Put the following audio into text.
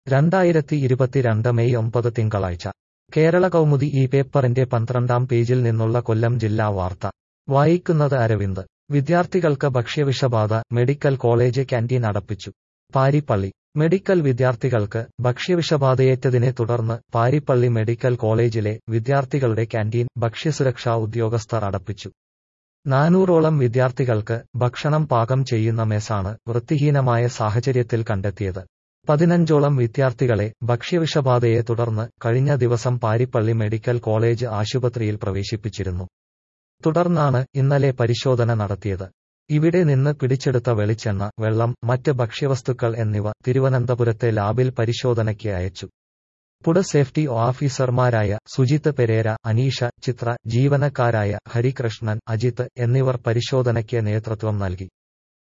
രണ്ടായിരത്തി ഇരുപത്തിരണ്ട് മെയ് ഒമ്പത് തിങ്കളാഴ്ച കേരള കൗമുദി ഈ പേപ്പറിന്റെ പന്ത്രണ്ടാം പേജിൽ നിന്നുള്ള കൊല്ലം ജില്ലാ വാർത്ത വായിക്കുന്നത് അരവിന്ദ് വിദ്യാർത്ഥികൾക്ക് ഭക്ഷ്യവിഷബാധ മെഡിക്കൽ കോളേജ് ക്യാന്റീൻ അടപ്പിച്ചു പാരിപ്പള്ളി മെഡിക്കൽ വിദ്യാർത്ഥികൾക്ക് ഭക്ഷ്യവിഷബാധയേറ്റതിനെ തുടർന്ന് പാരിപ്പള്ളി മെഡിക്കൽ കോളേജിലെ വിദ്യാർത്ഥികളുടെ ക്യാന്റീൻ ഭക്ഷ്യസുരക്ഷാ ഉദ്യോഗസ്ഥർ അടപ്പിച്ചു നാനൂറോളം വിദ്യാർത്ഥികൾക്ക് ഭക്ഷണം പാകം ചെയ്യുന്ന മെസ്സാണ് വൃത്തിഹീനമായ സാഹചര്യത്തിൽ കണ്ടെത്തിയത് പതിനഞ്ചോളം വിദ്യാർത്ഥികളെ ഭക്ഷ്യവിഷബാധയെ തുടർന്ന് കഴിഞ്ഞ ദിവസം പാരിപ്പള്ളി മെഡിക്കൽ കോളേജ് ആശുപത്രിയിൽ പ്രവേശിപ്പിച്ചിരുന്നു തുടർന്നാണ് ഇന്നലെ പരിശോധന നടത്തിയത് ഇവിടെ നിന്ന് പിടിച്ചെടുത്ത വെളിച്ചെണ്ണ വെള്ളം മറ്റ് ഭക്ഷ്യവസ്തുക്കൾ എന്നിവ തിരുവനന്തപുരത്തെ ലാബിൽ പരിശോധനയ്ക്ക് അയച്ചു ഫുഡ് സേഫ്റ്റി ഓഫീസർമാരായ സുജിത്ത് പെരേര അനീഷ ചിത്ര ജീവനക്കാരായ ഹരികൃഷ്ണൻ അജിത്ത് എന്നിവർ പരിശോധനയ്ക്ക് നേതൃത്വം നൽകി